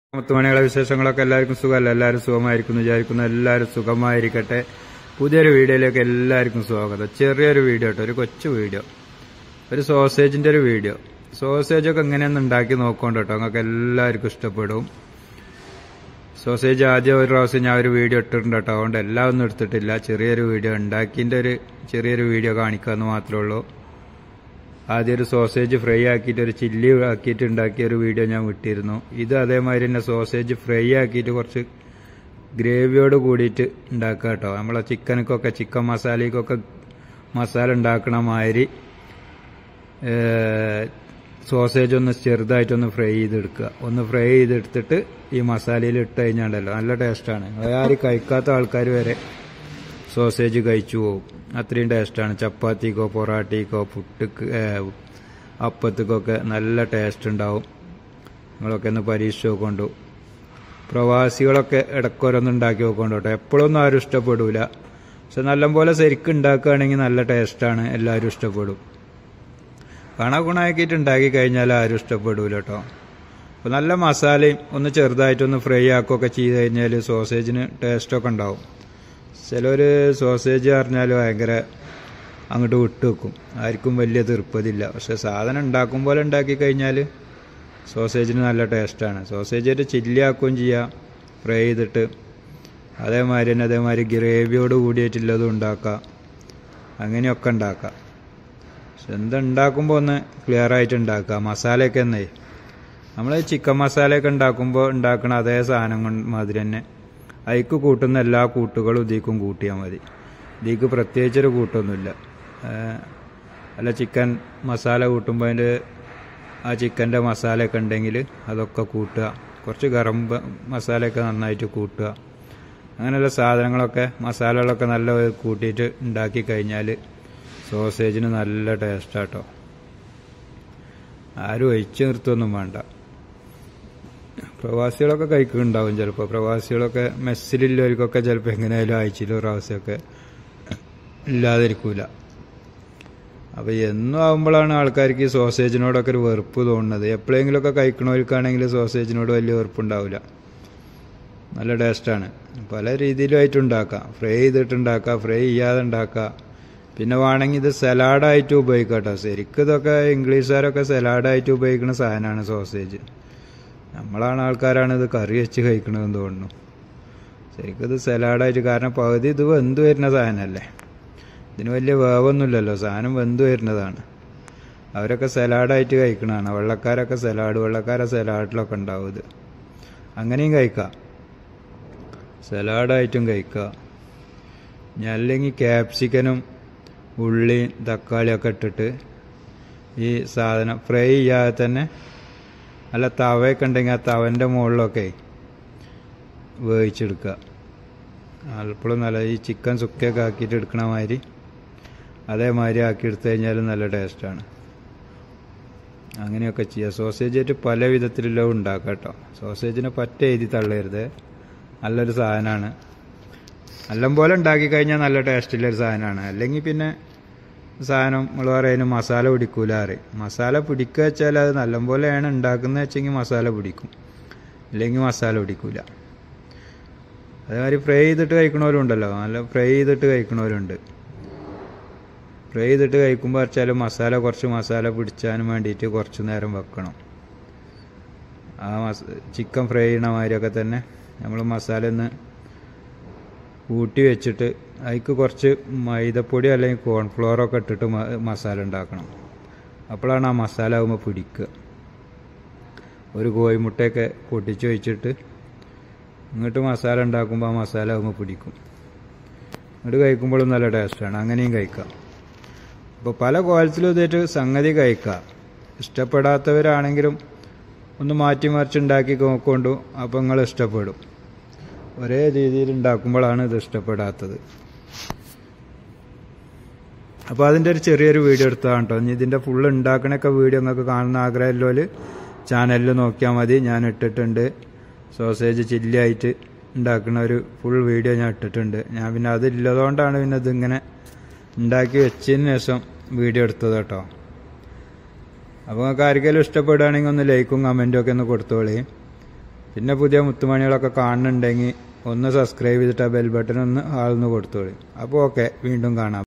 മുത്തുമണികളെ വിശേഷങ്ങളൊക്കെ എല്ലാവർക്കും സുഖമല്ല എല്ലാവരും സുഖമായിരിക്കുന്നു വിചാരിക്കുന്നു എല്ലാവരും സുഖമായിരിക്കട്ടെ പുതിയൊരു വീഡിയോയിലേക്ക് എല്ലാവർക്കും സ്വാഗതം ചെറിയൊരു വീഡിയോ കേട്ടോ ഒരു കൊച്ചു വീഡിയോ ഒരു സോസേജിന്റെ ഒരു വീഡിയോ സോസേജ് ഒക്കെ എങ്ങനെയൊന്ന് ഉണ്ടാക്കി നോക്കോണ്ട് കേട്ടോ നിങ്ങൾക്ക് എല്ലാവർക്കും ഇഷ്ടപ്പെടും സോസേജ് ആദ്യം ഒരു പ്രാവശ്യം ഞാൻ ഒരു വീഡിയോ ഇട്ടിട്ടുണ്ട് കേട്ടോ അതുകൊണ്ട് എല്ലാം ഒന്നും എടുത്തിട്ടില്ല ചെറിയൊരു വീഡിയോ ഉണ്ടാക്കിൻ്റെ ഒരു ചെറിയൊരു വീഡിയോ കാണിക്കാമെന്ന് മാത്രമേ ഉള്ളൂ ആദ്യം ഒരു സോസേജ് ഫ്രൈ ആക്കിയിട്ട് ഒരു ചില്ലി ആക്കിയിട്ട് ഉണ്ടാക്കിയ ഒരു വീഡിയോ ഞാൻ വിട്ടിരുന്നു ഇത് അതേമാതിരി തന്നെ സോസേജ് ഫ്രൈ ആക്കിയിട്ട് കുറച്ച് ഗ്രേവിയോട് കൂടിയിട്ട് ഉണ്ടാക്കുക കേട്ടോ നമ്മളെ ചിക്കനക്കൊക്കെ ചിക്കൻ മസാലയ്ക്കൊക്കെ മസാല ഉണ്ടാക്കണ മാതിരി സോസേജ് ഒന്ന് ചെറുതായിട്ടൊന്ന് ഫ്രൈ ചെയ്തെടുക്കുക ഒന്ന് ഫ്രൈ ചെയ്തെടുത്തിട്ട് ഈ മസാലയിൽ ഇട്ട് കഴിഞ്ഞാണ്ടല്ലോ നല്ല ടേസ്റ്റാണ് ആരും കഴിക്കാത്ത ആൾക്കാർ വരെ സോസേജ് കഴിച്ചു പോകും അത്രയും ടേസ്റ്റാണ് ചപ്പാത്തിക്കോ പൊറാട്ടിക്കോ പുട്ടുക്ക് അപ്പത്തിക്കൊക്കെ നല്ല ടേസ്റ്റ് ഉണ്ടാവും നിങ്ങളൊക്കെ ഒന്ന് പരീക്ഷിച്ച് നോക്കൊണ്ടു പ്രവാസികളൊക്കെ ഇടയ്ക്കോരൊന്നും ഉണ്ടാക്കി നോക്കൊണ്ടു കേട്ടോ എപ്പോഴൊന്നും ആരും ഇഷ്ടപ്പെടൂല പക്ഷെ നല്ലപോലെ ശരിക്കും ഉണ്ടാക്കുകയാണെങ്കിൽ നല്ല ടേസ്റ്റാണ് എല്ലാവരും ഇഷ്ടപ്പെടും കണകുണാക്കിയിട്ട് ഉണ്ടാക്കി കഴിഞ്ഞാൽ ആരും ഇഷ്ടപ്പെടൂല കേട്ടോ അപ്പോൾ നല്ല മസാലയും ഒന്ന് ചെറുതായിട്ടൊന്ന് ഫ്രൈ ആക്കുകയൊക്കെ ചെയ്ത് കഴിഞ്ഞാൽ സോസേജിന് ടേസ്റ്റൊക്കെ ഉണ്ടാവും ചിലർ സോസേജ് പറഞ്ഞാൽ ഭയങ്കര അങ്ങോട്ട് വിട്ടു വെക്കും ആർക്കും വലിയ തീർപ്പതില്ല പക്ഷെ സാധനം ഉണ്ടാക്കും പോലെ ഉണ്ടാക്കി കഴിഞ്ഞാൽ സോസേജിന് നല്ല ടേസ്റ്റാണ് സോസേജ് ഒരു ചില്ലി ആക്കുകയും ചെയ്യാം ഫ്രൈ ചെയ്തിട്ട് അതേമാതിരി തന്നെ അതേമാതിരി ഗ്രേവിയോട് കൂടിയിട്ടുള്ളതും ഉണ്ടാക്കാം അങ്ങനെയൊക്കെ ഉണ്ടാക്കാം പക്ഷെ എന്തുണ്ടാക്കുമ്പോൾ ഒന്ന് ക്ലിയർ ആയിട്ട് ഉണ്ടാക്കുക മസാലയൊക്കെ എന്നേ നമ്മൾ ചിക്കൻ മസാലയൊക്കെ ഉണ്ടാക്കുമ്പോൾ ഉണ്ടാക്കണ അതേ സാധനം കൊണ്ട് മാതിരി തന്നെ അതിക്ക് കൂട്ടുന്ന എല്ലാ കൂട്ടുകളും ഇതിക്കും കൂട്ടിയാൽ മതി ഇതിക്ക് പ്രത്യേകിച്ചൊരു കൂട്ടൊന്നുമില്ല അല്ല ചിക്കൻ മസാല കൂട്ടുമ്പോൾ അതിൻ്റെ ആ ചിക്കൻ്റെ മസാലയൊക്കെ ഉണ്ടെങ്കിൽ അതൊക്കെ കൂട്ടുക കുറച്ച് ഗരം മസാലയൊക്കെ നന്നായിട്ട് കൂട്ടുക അങ്ങനെയുള്ള സാധനങ്ങളൊക്കെ മസാലകളൊക്കെ നല്ല കൂട്ടിയിട്ട് ഉണ്ടാക്കി കഴിഞ്ഞാൽ സോസേജിന് നല്ല ടേസ്റ്റാട്ടോ ആരും ഒഴിച്ചു നിർത്തുമൊന്നും വേണ്ട പ്രവാസികളൊക്കെ കഴിക്കുന്നുണ്ടാവും ചിലപ്പോൾ പ്രവാസികളൊക്കെ മെസ്സിലുള്ളവർക്കൊക്കെ ചിലപ്പോൾ എങ്ങനെയായാലും ആഴ്ചയിൽ ഒരു പ്രാവശ്യമൊക്കെ ഇല്ലാതിരിക്കൂല അപ്പോൾ എന്നും ആകുമ്പോഴാണ് ആൾക്കാർക്ക് ഈ സോസേജിനോടൊക്കെ ഒരു വെറുപ്പ് തോന്നുന്നത് എപ്പോഴെങ്കിലുമൊക്കെ കഴിക്കണവർക്കാണെങ്കിൽ സോസേജിനോട് വലിയ വെറുപ്പുണ്ടാവില്ല നല്ല ടേസ്റ്റാണ് പല രീതിയിലുമായിട്ട് ഉണ്ടാക്കാം ഫ്രൈ ചെയ്തിട്ട് ഉണ്ടാക്കാം ഫ്രൈ ചെയ്യാതെ ഉണ്ടാക്കാം പിന്നെ വേണമെങ്കിൽ ഇത് സലാഡായിട്ട് ഉപയോഗിക്കാം കേട്ടോ ശരിക്കും ഇതൊക്കെ ഇംഗ്ലീഷുകാരൊക്കെ സലാഡായിട്ട് ഉപയോഗിക്കുന്ന സാധനമാണ് സോസേജ് നമ്മളാണ് ആൾക്കാരാണ് ഇത് കറി വെച്ച് കഴിക്കണതെന്ന് തോന്നുന്നു ശരിക്കും ഇത് സലാഡായിട്ട് കാരണം പകുതി ഇത് വെന്ത് വരുന്ന സാധനമല്ലേ ഇതിന് വലിയ വേവൊന്നുമില്ലല്ലോ സാധനം വെന്ത് വരുന്നതാണ് അവരൊക്കെ സലാഡായിട്ട് കഴിക്കണതാണ് വെള്ളക്കാരൊക്കെ സലാഡ് വെള്ളക്കാരെ സലാഡിലൊക്കെ ഉണ്ടാവും ഇത് അങ്ങനെയും കഴിക്കാം സലാഡായിട്ടും കഴിക്കാം ഞാൻ അല്ലെങ്കിൽ ക്യാപ്സിക്കനും ഉള്ളിയും തക്കാളിയൊക്കെ ഇട്ടിട്ട് ഈ സാധനം ഫ്രൈ ചെയ്യാതെ തന്നെ അല്ല തവയൊക്കെ ഉണ്ടെങ്കിൽ ആ തവൻ്റെ മുകളിലൊക്കെ വേവിച്ചെടുക്കുക അപ്പോഴും നല്ല ഈ ചിക്കൻ സുക്കയൊക്കെ ആക്കിയിട്ട് എടുക്കണ മാതിരി അതേമാതിരി ആക്കി എടുത്തു കഴിഞ്ഞാൽ നല്ല ടേസ്റ്റാണ് അങ്ങനെയൊക്കെ ചെയ്യുക സോസേജ് ആയിട്ട് പല വിധത്തിലുള്ള ഉണ്ടാക്കാം കേട്ടോ സോസേജിനെ പറ്റ എഴുതി തള്ളരുത് നല്ലൊരു സാധനമാണ് നല്ലം പോലെ ഉണ്ടാക്കി കഴിഞ്ഞാൽ നല്ല ടേസ്റ്റുള്ളൊരു സാധനമാണ് അല്ലെങ്കിൽ പിന്നെ സാധനം നമ്മൾ പറയുന്നത് മസാല പിടിക്കൂല അറിയും മസാല പിടിക്കുക വെച്ചാൽ അത് നല്ലപോലെയാണ് ഉണ്ടാക്കുന്നത് വെച്ചെങ്കിൽ മസാല പിടിക്കും അല്ലെങ്കിൽ മസാല പിടിക്കൂല അതേമാതിരി ഫ്രൈ ചെയ്തിട്ട് കഴിക്കണവരും ഉണ്ടല്ലോ നല്ല ഫ്രൈ ചെയ്തിട്ട് കഴിക്കണവരുണ്ട് ഫ്രൈ ചെയ്തിട്ട് കഴിക്കുമ്പോൾ വെച്ചാൽ മസാല കുറച്ച് മസാല പിടിച്ചാനും വേണ്ടിയിട്ട് കുറച്ച് നേരം വെക്കണം ആ മസ ചിക്കൻ ഫ്രൈ ചെയ്യണ മാതിരിയൊക്കെ തന്നെ നമ്മൾ മസാല ഒന്ന് കൂട്ടി വെച്ചിട്ട് അതിക്ക് കുറച്ച് മൈദപ്പൊടി അല്ലെങ്കിൽ കോൺഫ്ലോറൊക്കെ ഇട്ടിട്ട് മസാല ഉണ്ടാക്കണം അപ്പോഴാണ് ആ മസാല ആകുമ്പോൾ പിടിക്കുക ഒരു കോഴിമുട്ടയൊക്കെ പൊട്ടിച്ച് വെച്ചിട്ട് ഇങ്ങോട്ട് മസാല ഉണ്ടാക്കുമ്പോൾ ആ മസാല ആകുമ്പോൾ പിടിക്കും ഇങ്ങോട്ട് കഴിക്കുമ്പോഴും നല്ല ടേസ്റ്റാണ് അങ്ങനെയും കഴിക്കാം അപ്പോൾ പല കോലത്തിലും ഇതായിട്ട് സംഗതി കഴിക്കാം ഇഷ്ടപ്പെടാത്തവരാണെങ്കിലും ഒന്ന് മാറ്റി മറിച്ച് ഉണ്ടാക്കി നോക്കൊണ്ടു അപ്പോൾ നിങ്ങൾ ഇഷ്ടപ്പെടും ഒരേ രീതിയിൽ ഉണ്ടാക്കുമ്പോഴാണ് ഇത് ഇഷ്ടപ്പെടാത്തത് അപ്പോൾ അതിൻ്റെ ഒരു ചെറിയൊരു വീഡിയോ എടുത്തതാണ് കേട്ടോ ഇനി ഇതിൻ്റെ ഫുള്ള് ഉണ്ടാക്കണൊക്കെ വീഡിയോ നിങ്ങൾക്ക് കാണുന്ന ആഗ്രഹമുള്ളവർ ചാനലിൽ നോക്കിയാൽ മതി ഞാൻ ഇട്ടിട്ടുണ്ട് സോസേജ് ചില്ലി ആയിട്ട് ഉണ്ടാക്കുന്ന ഒരു ഫുൾ വീഡിയോ ഞാൻ ഇട്ടിട്ടുണ്ട് ഞാൻ പിന്നെ അതില്ലതുകൊണ്ടാണ് പിന്നെ ഇതിങ്ങനെ ഉണ്ടാക്കി വെച്ചതിന് ശേഷം വീഡിയോ എടുത്തത് കേട്ടോ അപ്പോൾ നിങ്ങൾക്ക് ആർക്കെങ്കിലും ഇഷ്ടപ്പെടുകയാണെങ്കിൽ ഒന്ന് ലൈക്കും കമൻറ്റും ഒക്കെ ഒന്ന് കൊടുത്തോളി പിന്നെ പുതിയ മുത്തുമണികളൊക്കെ കാണുന്നുണ്ടെങ്കിൽ ഒന്ന് സബ്സ്ക്രൈബ് ചെയ്തിട്ട് ആ ബെൽ ബട്ടൺ ഒന്ന് ആൾന്ന് കൊടുത്തോളി അപ്പോൾ ഓക്കെ വീണ്ടും കാണാം